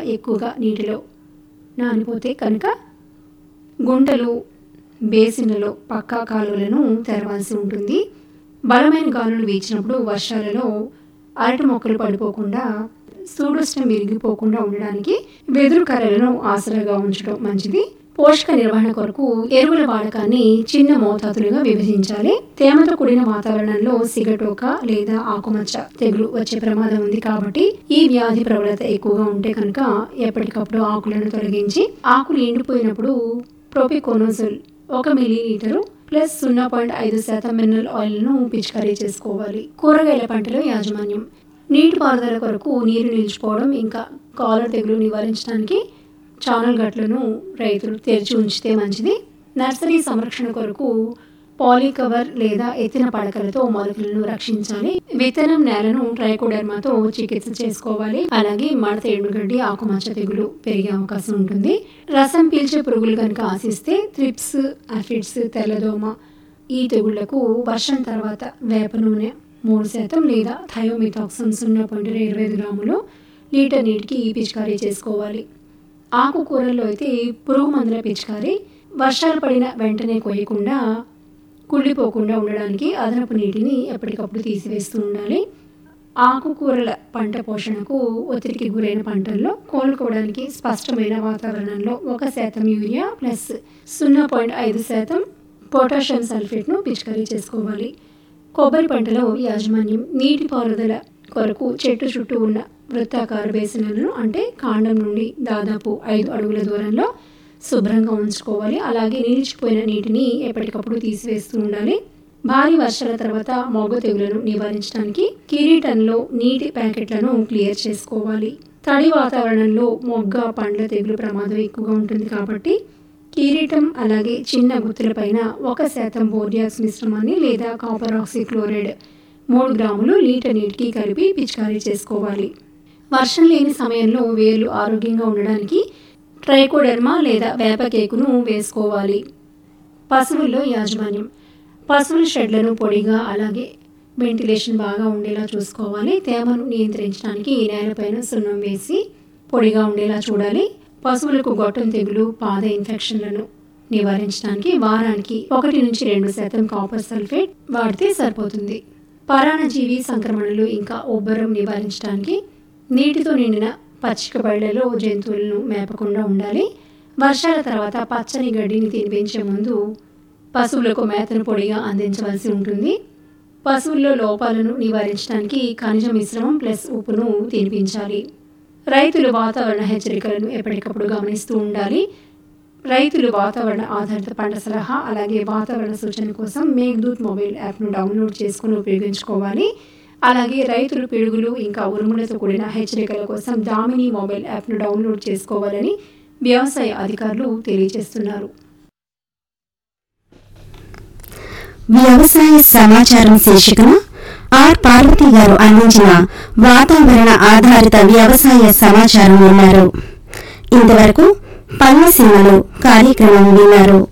ఎక్కువగా నీటిలో నానిపోతే కనుక గుంటలు బేసిన్లలో పక్కా కాలువలను తెరవాల్సి ఉంటుంది బలమైన గాలులు వీచినప్పుడు వర్షాలలో అరటి మొక్కలు పడిపోకుండా సూడోస్టం విరిగిపోకుండా ఉండడానికి వెదురు కర్రలను ఆసరాగా ఉంచడం మంచిది పోషక నిర్వహణ కొరకు ఎరువుల వాడకాన్ని చిన్న మోతాదులుగా విభజించాలి తేమతో కూడిన వాతావరణంలో సిగటోక లేదా ఆకుమచ్చ తెగులు వచ్చే ప్రమాదం ఉంది కాబట్టి ఈ వ్యాధి ప్రబలత ఎక్కువగా ఉంటే కనుక ఎప్పటికప్పుడు ఆకులను తొలగించి ఆకులు ఎండిపోయినప్పుడు ప్రోపికోనోజోల్ ఒక మిల్లీలీటరు ప్లస్ సున్నా పాయింట్ ఐదు శాతం మినరల్ ఆయిల్ను పిచికారీ చేసుకోవాలి కూరగాయల పంటలో యాజమాన్యం నీటిపారుదల కొరకు నీరు నిలిచిపోవడం ఇంకా కాలర్ తెగులు నివారించడానికి ఛానల్ గట్లను రైతులు తెరిచి ఉంచితే మంచిది నర్సరీ సంరక్షణ కొరకు పాలీకవర్ లేదా ఎత్తిన పడకలతో మొలకలను రక్షించాలి విత్తనం నేలను ట్రైకోడర్మాతో చికిత్స చేసుకోవాలి అలాగే మడత ఎండుగడ్డి ఆకుమచ్చ తెగులు పెరిగే అవకాశం ఉంటుంది రసం పీల్చే పురుగులు కనుక ఆశిస్తే త్రిప్స్ అఫిడ్స్ తెల్లదోమ ఈ తెగుళ్లకు వర్షం తర్వాత వేప నూనె మూడు శాతం లేదా థయోమిథాక్సమ్ సున్నా పాయింట్ ఇరవై ఐదు గ్రాములు లీటర్ నీటికి పిచికారీ చేసుకోవాలి ఆకుకూరల్లో అయితే పురుగు మందుల పిచికారీ వర్షాలు పడిన వెంటనే కొయ్యకుండా కుళ్ళిపోకుండా ఉండడానికి అదనపు నీటిని ఎప్పటికప్పుడు తీసివేస్తూ ఉండాలి ఆకుకూరల పంట పోషణకు ఒత్తిడికి గురైన పంటల్లో కోలుకోవడానికి స్పష్టమైన వాతావరణంలో ఒక శాతం యూరియా ప్లస్ సున్నా పాయింట్ ఐదు శాతం పొటాషియం సల్ఫేట్ను పిచికారీ చేసుకోవాలి కొబ్బరి పంటలో యాజమాన్యం నీటిపారుదల కొరకు చెట్టు చుట్టూ ఉన్న వృత్తాకార బేసిన్లను అంటే కాండం నుండి దాదాపు ఐదు అడుగుల దూరంలో శుభ్రంగా ఉంచుకోవాలి అలాగే నిలిచిపోయిన నీటిని ఎప్పటికప్పుడు తీసివేస్తూ ఉండాలి భారీ వర్షాల తర్వాత మొగ్గ తెగులను నివారించడానికి కిరీటంలో నీటి ప్యాకెట్లను క్లియర్ చేసుకోవాలి తడి వాతావరణంలో మొగ్గ పండ్ల తెగులు ప్రమాదం ఎక్కువగా ఉంటుంది కాబట్టి కిరీటం అలాగే చిన్న గుత్తులపైన ఒక శాతం బోర్డియాక్స్ మిశ్రమాన్ని లేదా కాపర్ ఆక్సిక్లోరైడ్ మూడు గ్రాములు లీటర్ నీటికి కలిపి పిచికారీ చేసుకోవాలి వర్షం లేని సమయంలో వేర్లు ఆరోగ్యంగా ఉండడానికి ట్రైకోడెర్మా లేదా వేప కేకును వేసుకోవాలి పశువుల్లో యాజమాన్యం పశువుల షెడ్లను పొడిగా అలాగే వెంటిలేషన్ బాగా ఉండేలా చూసుకోవాలి తేమను నియంత్రించడానికి నేలపైన సున్నం వేసి పొడిగా ఉండేలా చూడాలి పశువులకు గొట్టం తెగులు పాద ఇన్ఫెక్షన్లను నివారించడానికి వారానికి ఒకటి నుంచి రెండు శాతం కాపర్ సల్ఫేట్ వాడితే సరిపోతుంది పరాణజీవి సంక్రమణలు ఇంకా ఉబ్బరం నివారించడానికి నీటితో నిండిన పచ్చిక బయళ్లలో జంతువులను మేపకుండా ఉండాలి వర్షాల తర్వాత పచ్చని గడ్డిని తినిపించే ముందు పశువులకు మేతను పొడిగా అందించవలసి ఉంటుంది పశువుల్లో లోపాలను నివారించడానికి ఖనిజ మిశ్రమం ప్లస్ ఉప్పును తినిపించాలి రైతులు వాతావరణ హెచ్చరికలను ఎప్పటికప్పుడు గమనిస్తూ ఉండాలి రైతులు వాతావరణ ఆధారిత పంట సలహా అలాగే వాతావరణ సూచన కోసం మేఘదూత్ మొబైల్ యాప్ను డౌన్లోడ్ చేసుకుని ఉపయోగించుకోవాలి అలాగే రైతులు పిడుగులు ఇంకా ఉరుములతో కూడిన హెచ్చరికల కోసం దామిని మొబైల్ యాప్ను డౌన్లోడ్ చేసుకోవాలని వ్యవసాయ అధికారులు తెలియజేస్తున్నారు వ్యవసాయ సమాచారం శీర్షికన ఆర్ పార్వతి గారు అందించిన వాతావరణ ఆధారిత వ్యవసాయ సమాచారం విన్నారు ఇంతవరకు పల్లె సీమలు కార్యక్రమం విన్నారు